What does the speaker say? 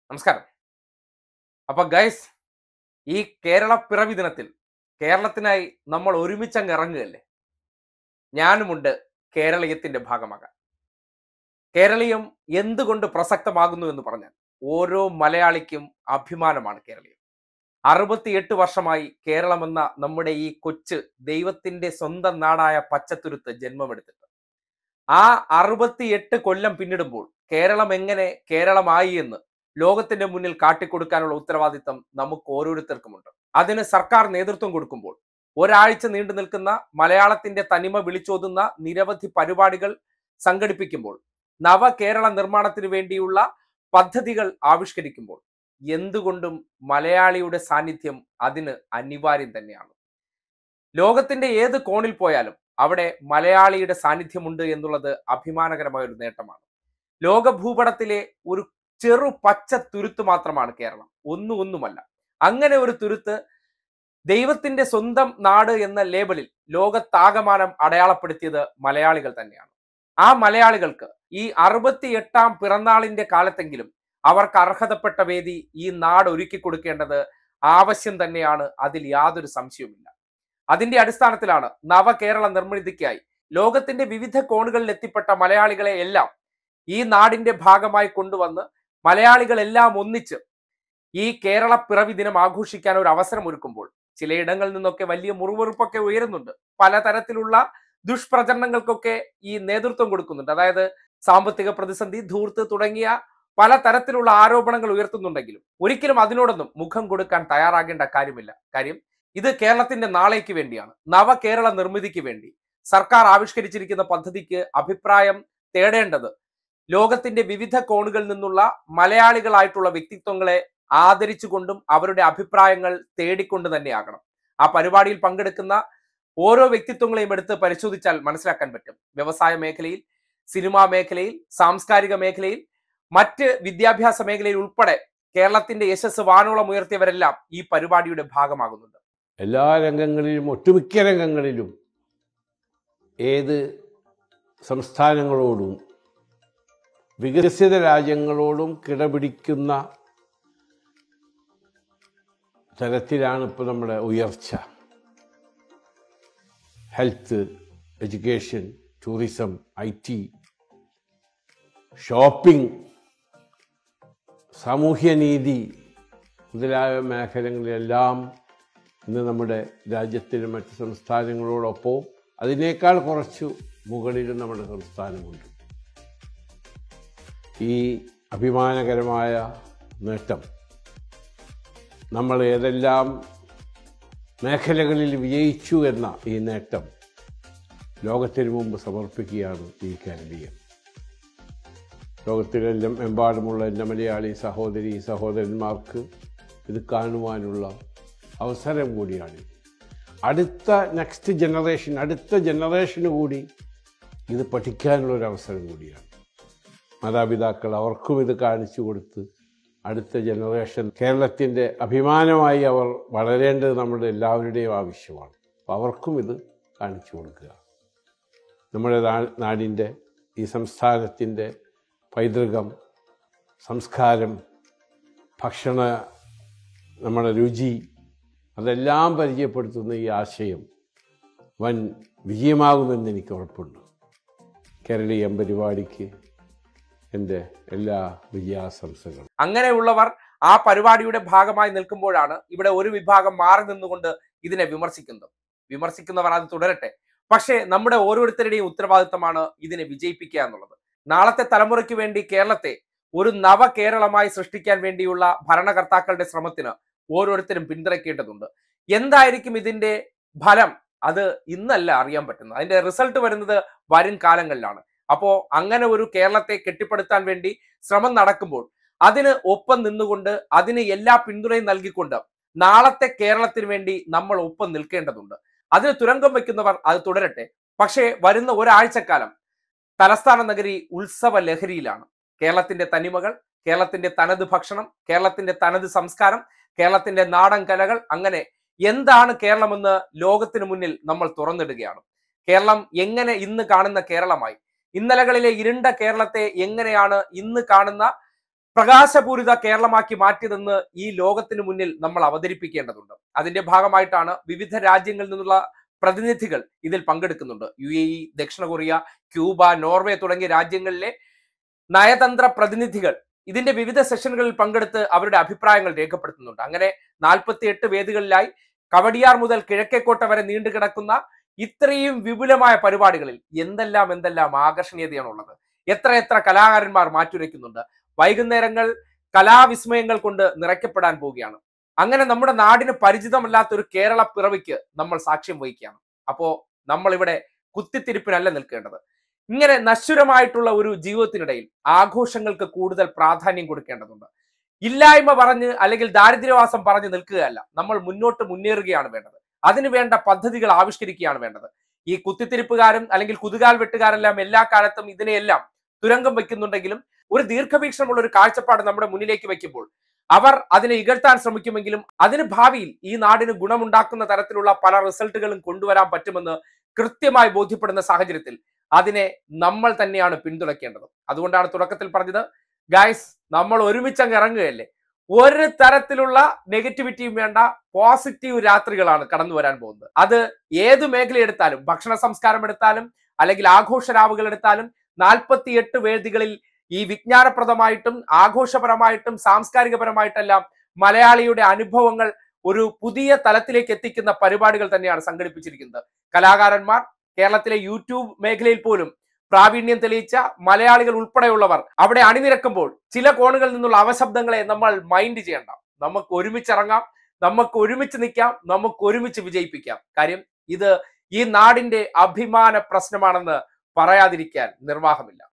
നമസ്കാരം അപ്പൊ ഗൈസ് ഈ കേരള പിറവി ദിനത്തിൽ കേരളത്തിനായി നമ്മൾ ഒരുമിച്ചങ്ങ് ഇറങ്ങുകയല്ലേ ഞാനുമുണ്ട് കേരളീയത്തിന്റെ ഭാഗമാകാൻ കേരളീയം എന്തുകൊണ്ട് പ്രസക്തമാകുന്നു എന്ന് പറഞ്ഞാൽ ഓരോ മലയാളിക്കും അഭിമാനമാണ് കേരളീയം അറുപത്തിയെട്ട് വർഷമായി കേരളമെന്ന നമ്മുടെ ഈ കൊച്ച് ദൈവത്തിന്റെ സ്വന്തം നാടായ പച്ചത്തുരുത്ത് ജന്മമെടുത്തിട്ട് ആ അറുപത്തിയെട്ട് കൊല്ലം പിന്നിടുമ്പോൾ കേരളം എങ്ങനെ കേരളമായി എന്ന് ലോകത്തിന്റെ മുന്നിൽ കാട്ടിക്കൊടുക്കാനുള്ള ഉത്തരവാദിത്തം നമുക്ക് ഓരോരുത്തർക്കുമുണ്ട് അതിന് സർക്കാർ നേതൃത്വം കൊടുക്കുമ്പോൾ ഒരാഴ്ച നീണ്ടു നിൽക്കുന്ന മലയാളത്തിന്റെ തനിമ വിളിച്ചോതുന്ന നിരവധി പരിപാടികൾ സംഘടിപ്പിക്കുമ്പോൾ നവകേരള നിർമ്മാണത്തിന് വേണ്ടിയുള്ള പദ്ധതികൾ ആവിഷ്കരിക്കുമ്പോൾ എന്തുകൊണ്ടും മലയാളിയുടെ സാന്നിധ്യം അതിന് അനിവാര്യം തന്നെയാണ് ലോകത്തിന്റെ ഏത് കോണിൽ പോയാലും അവിടെ മലയാളിയുടെ സാന്നിധ്യമുണ്ട് എന്നുള്ളത് അഭിമാനകരമായ ഒരു നേട്ടമാണ് ലോക ഭൂപടത്തിലെ ഒരു ചെറു പച്ച തുരുത്ത് മാത്രമാണ് കേരളം ഒന്നും ഒന്നുമല്ല അങ്ങനെ ഒരു തുരുത്ത് ദൈവത്തിന്റെ സ്വന്തം നാട് എന്ന ലേബലിൽ ലോകത്താകമാനം അടയാളപ്പെടുത്തിയത് മലയാളികൾ തന്നെയാണ് ആ മലയാളികൾക്ക് ഈ അറുപത്തി എട്ടാം പിറന്നാളിന്റെ കാലത്തെങ്കിലും അവർക്ക് അർഹതപ്പെട്ട വേദി ഈ നാട് ഒരുക്കി കൊടുക്കേണ്ടത് ആവശ്യം തന്നെയാണ് അതിൽ യാതൊരു സംശയവുമില്ല അതിന്റെ അടിസ്ഥാനത്തിലാണ് നവകേരള നിർമ്മിതിക്കായി ലോകത്തിന്റെ വിവിധ കോണുകളിൽ എത്തിപ്പെട്ട മലയാളികളെ എല്ലാം ഈ നാടിന്റെ ഭാഗമായി കൊണ്ടുവന്ന് മലയാളികളെല്ലാം ഒന്നിച്ച് ഈ കേരള പിറവി ദിനം ആഘോഷിക്കാൻ ഒരു അവസരം ഒരുക്കുമ്പോൾ ചിലയിടങ്ങളിൽ നിന്നൊക്കെ വലിയ മുറിവുറുപ്പൊക്കെ ഉയരുന്നുണ്ട് പലതരത്തിലുള്ള ദുഷ്പ്രചരണങ്ങൾക്കൊക്കെ ഈ നേതൃത്വം കൊടുക്കുന്നുണ്ട് അതായത് സാമ്പത്തിക പ്രതിസന്ധി ധൂർത്ത് തുടങ്ങിയ പല തരത്തിലുള്ള ആരോപണങ്ങൾ ഉയർത്തുന്നുണ്ടെങ്കിലും ഒരിക്കലും അതിനോടൊന്നും മുഖം കൊടുക്കാൻ തയ്യാറാകേണ്ട കാര്യമില്ല കാര്യം ഇത് കേരളത്തിന്റെ നാളേക്ക് വേണ്ടിയാണ് നവകേരള നിർമ്മിതിക്ക് വേണ്ടി സർക്കാർ ആവിഷ്കരിച്ചിരിക്കുന്ന പദ്ധതിക്ക് അഭിപ്രായം തേടേണ്ടത് ലോകത്തിന്റെ വിവിധ കോണുകളിൽ നിന്നുള്ള മലയാളികളായിട്ടുള്ള വ്യക്തിത്വങ്ങളെ ആദരിച്ചുകൊണ്ടും അവരുടെ അഭിപ്രായങ്ങൾ തേടിക്കൊണ്ട് തന്നെയാകണം ആ പരിപാടിയിൽ പങ്കെടുക്കുന്ന ഓരോ വ്യക്തിത്വങ്ങളെയും എടുത്ത് പരിശോധിച്ചാൽ മനസ്സിലാക്കാൻ പറ്റും വ്യവസായ മേഖലയിൽ സിനിമാ മേഖലയിൽ സാംസ്കാരിക മേഖലയിൽ മറ്റ് വിദ്യാഭ്യാസ മേഖലയിൽ ഉൾപ്പെടെ കേരളത്തിന്റെ യശസ് വാനോളം ഉയർത്തിയവരെല്ലാം ഈ പരിപാടിയുടെ ഭാഗമാകുന്നുണ്ട് എല്ലാ രംഗങ്ങളിലും ഒട്ടുമിക്ക രംഗങ്ങളിലും ഏത് സംസ്ഥാനങ്ങളോടും വികസിത രാജ്യങ്ങളോടും കിടപിടിക്കുന്ന തരത്തിലാണ് ഇപ്പോൾ നമ്മുടെ ഉയർച്ച health education tourism I T shopping സാമൂഹ്യനീതി മുതലായ മേഖലകളിലെല്ലാം ഇന്ന് നമ്മുടെ രാജ്യത്തിലെ മറ്റ് സംസ്ഥാനങ്ങളോടൊപ്പം അതിനേക്കാൾ കുറച്ചു മുകളിലും നമ്മുടെ സംസ്ഥാനമുണ്ട് ഈ അഭിമാനകരമായ നേട്ടം നമ്മൾ ഏതെല്ലാം മേഖലകളിൽ വിജയിച്ചു എന്ന ഈ നേട്ടം ലോകത്തിന് മുമ്പ് സമർപ്പിക്കുകയാണ് ഈ കേരളീയം ലോകത്തിലെല്ലാം എമ്പാടുമുള്ള എൻ്റെ മലയാളി സഹോദരി സഹോദരന്മാർക്ക് ഇത് കാണുവാനുള്ള അവസരം കൂടിയാണ് അടുത്ത നെക്സ്റ്റ് ജനറേഷൻ അടുത്ത ജനറേഷന് കൂടി ഇത് പഠിക്കാനുള്ള ഒരു അവസരം കൂടിയാണ് മാതാപിതാക്കൾ അവർക്കും ഇത് കാണിച്ചു കൊടുത്ത് അടുത്ത ജനറേഷൻ കേരളത്തിൻ്റെ അഭിമാനമായി അവർ വളരേണ്ടത് നമ്മുടെ എല്ലാവരുടെയും ആവശ്യമാണ് അപ്പോൾ അവർക്കും ഇത് കാണിച്ചു കൊടുക്കുക നമ്മുടെ നാ- നാടിൻ്റെ ഈ സംസ്ഥാനത്തിൻ്റെ പൈതൃകം സംസ്കാരം ഭക്ഷണ നമ്മുടെ രുചി അതെല്ലാം പരിചയപ്പെടുത്തുന്ന ഈ ആശയം വൻ വിജയമാകുമെന്ന് എനിക്ക് ഉറപ്പുണ്ട് കേരളീയം പരിപാടിക്ക് എൻ്റെ എല്ലാ വിജയാശംസകളും അങ്ങനെയുള്ളവർ ആ പരിപാടിയുടെ ഭാഗമായി നിൽക്കുമ്പോഴാണ് ഇവിടെ ഒരു വിഭാഗം മാറി നിന്നുകൊണ്ട് ഇതിനെ വിമർശിക്കുന്നത് വിമർശിക്കുന്നവർ അത് തുടരട്ടെ പക്ഷേ നമ്മുടെ ഓരോരുത്തരുടെയും ഉത്തരവാദിത്തമാണ് ഇതിനെ വിജയിപ്പിക്കുക എന്നുള്ളത് നാളത്തെ തലമുറയ്ക്ക് വേണ്ടി കേരളത്തെ ഒരു നവകേരളമായി സൃഷ്ടിക്കാൻ വേണ്ടിയുള്ള ഭരണകർത്താക്കളുടെ ശ്രമത്തിന് ഓരോരുത്തരും പിന്തുണയ്ക്കേണ്ടതുണ്ട് എന്തായിരിക്കും ഇതിന്റെ ഫലം അത് ഇന്നല്ല അറിയാൻ പറ്റുന്നത് അതിന്റെ റിസൾട്ട് വരുന്നത് വരും കാലങ്ങളിലാണ് അപ്പോ അങ്ങനെ ഒരു കേരളത്തെ കെട്ടിപ്പടുത്താൻ വേണ്ടി ശ്രമം നടക്കുമ്പോൾ അതിന് ഒപ്പം നിന്നുകൊണ്ട് അതിന് എല്ലാ പിന്തുണയും നൽകിക്കൊണ്ട് നാളത്തെ കേരളത്തിന് വേണ്ടി നമ്മൾ ഒപ്പം നിൽക്കേണ്ടതുണ്ട് അതിന് തുരങ്കം വെക്കുന്നവർ അത് തുടരട്ടെ പക്ഷേ വരുന്ന ഒരാഴ്ചക്കാലം തലസ്ഥാന നഗരി ഉത്സവ ലഹരിയിലാണ് കേരളത്തിന്റെ തനിമകൾ കേരളത്തിന്റെ തനത് ഭക്ഷണം കേരളത്തിന്റെ തനത് സംസ്കാരം കേരളത്തിന്റെ നാടൻ കലകൾ അങ്ങനെ എന്താണ് കേരളമെന്ന് ലോകത്തിന് മുന്നിൽ നമ്മൾ തുറന്നിടുകയാണ് കേരളം എങ്ങനെ ഇന്ന് കാണുന്ന കേരളമായി ഇന്നലകളിലെ ഇരുണ്ട കേരളത്തെ എങ്ങനെയാണ് ഇന്ന് കാണുന്ന പ്രകാശപൂരിത കേരളമാക്കി മാറ്റിയതെന്ന് ഈ ലോകത്തിന് മുന്നിൽ നമ്മൾ അവതരിപ്പിക്കേണ്ടതുണ്ട് അതിന്റെ ഭാഗമായിട്ടാണ് വിവിധ രാജ്യങ്ങളിൽ നിന്നുള്ള പ്രതിനിധികൾ ഇതിൽ പങ്കെടുക്കുന്നുണ്ട് യു എ ഇ ദക്ഷിണ കൊറിയ ക്യൂബ നോർവേ തുടങ്ങിയ രാജ്യങ്ങളിലെ നയതന്ത്ര പ്രതിനിധികൾ ഇതിന്റെ വിവിധ സെഷനുകളിൽ പങ്കെടുത്ത് അവരുടെ അഭിപ്രായങ്ങൾ രേഖപ്പെടുത്തുന്നുണ്ട് അങ്ങനെ നാൽപ്പത്തി എട്ട് വേദികളിലായി കവടിയാർ മുതൽ കിഴക്കേക്കോട്ട വരെ നീണ്ടു കിടക്കുന്ന ഇത്രയും വിപുലമായ പരിപാടികളിൽ എന്തെല്ലാം എന്തെല്ലാം ആകർഷണീയതയാണുള്ളത് എത്ര എത്ര കലാകാരന്മാർ മാറ്റുരയ്ക്കുന്നുണ്ട് വൈകുന്നേരങ്ങൾ കലാവിസ്മയങ്ങൾ കൊണ്ട് നിറയ്ക്കപ്പെടാൻ പോവുകയാണ് അങ്ങനെ നമ്മുടെ നാടിന് പരിചിതമല്ലാത്ത ഒരു കേരള പിറവിക്ക് നമ്മൾ സാക്ഷ്യം വഹിക്കുകയാണ് അപ്പോ നമ്മൾ ഇവിടെ കുത്തിത്തിരിപ്പിനല്ല നിൽക്കേണ്ടത് ഇങ്ങനെ നശ്വരമായിട്ടുള്ള ഒരു ജീവിതത്തിനിടയിൽ ആഘോഷങ്ങൾക്ക് കൂടുതൽ പ്രാധാന്യം കൊടുക്കേണ്ടതുണ്ട് ഇല്ലായ്മ പറഞ്ഞ് അല്ലെങ്കിൽ ദാരിദ്ര്യവാസം പറഞ്ഞ് നിൽക്കുകയല്ല നമ്മൾ മുന്നോട്ട് മുന്നേറുകയാണ് വേണ്ടത് അതിനു വേണ്ട പദ്ധതികൾ ആവിഷ്കരിക്കുകയാണ് വേണ്ടത് ഈ കുത്തിത്തിരിപ്പുകാരും അല്ലെങ്കിൽ കുതുകാൽ വെട്ടുകാരെല്ലാം എല്ലാ കാലത്തും ഇതിനെയെല്ലാം തുരങ്കം വെക്കുന്നുണ്ടെങ്കിലും ഒരു ദീർഘവീക്ഷണമുള്ള ഒരു കാഴ്ചപ്പാട് നമ്മുടെ മുന്നിലേക്ക് വെക്കുമ്പോൾ അവർ അതിനെ ഇകഴ്ത്താൻ ശ്രമിക്കുമെങ്കിലും അതിന് ഭാവിയിൽ ഈ നാടിന് ഗുണമുണ്ടാക്കുന്ന തരത്തിലുള്ള പല റിസൾട്ടുകളും കൊണ്ടുവരാൻ പറ്റുമെന്ന് കൃത്യമായി ബോധ്യപ്പെടുന്ന സാഹചര്യത്തിൽ അതിനെ നമ്മൾ തന്നെയാണ് പിന്തുണയ്ക്കേണ്ടത് അതുകൊണ്ടാണ് തുടക്കത്തിൽ പറഞ്ഞത് ഗായ്സ് നമ്മൾ ഒരുമിച്ചങ്ങ് ഇറങ്ങുകയല്ലേ ഒരു തരത്തിലുള്ള നെഗറ്റിവിറ്റിയും വേണ്ട പോസിറ്റീവ് രാത്രികളാണ് കടന്നു വരാൻ പോകുന്നത് അത് ഏത് മേഖല എടുത്താലും ഭക്ഷണ സംസ്കാരം എടുത്താലും അല്ലെങ്കിൽ ആഘോഷരാവുകൾ എടുത്താലും നാൽപ്പത്തിയെട്ട് വേദികളിൽ ഈ വിജ്ഞാനപ്രദമായിട്ടും ആഘോഷപരമായിട്ടും സാംസ്കാരികപരമായിട്ടെല്ലാം മലയാളിയുടെ അനുഭവങ്ങൾ ഒരു പുതിയ തലത്തിലേക്ക് എത്തിക്കുന്ന പരിപാടികൾ തന്നെയാണ് സംഘടിപ്പിച്ചിരിക്കുന്നത് കലാകാരന്മാർ കേരളത്തിലെ യൂട്യൂബ് മേഖലയിൽ പോലും പ്രാവീണ്യം തെളിയിച്ച മലയാളികൾ ഉൾപ്പെടെയുള്ളവർ അവിടെ അണിനിരക്കുമ്പോൾ ചില കോണുകളിൽ നിന്നുള്ള അവശബ്ദങ്ങളെ നമ്മൾ മൈൻഡ് ചെയ്യണ്ട നമുക്ക് ഒരുമിച്ചിറങ്ങാം നമുക്ക് ഒരുമിച്ച് നിൽക്കാം നമുക്ക് ഒരുമിച്ച് വിജയിപ്പിക്കാം കാര്യം ഇത് ഈ നാടിന്റെ അഭിമാന പ്രശ്നമാണെന്ന് പറയാതിരിക്കാൻ നിർവാഹമില്ല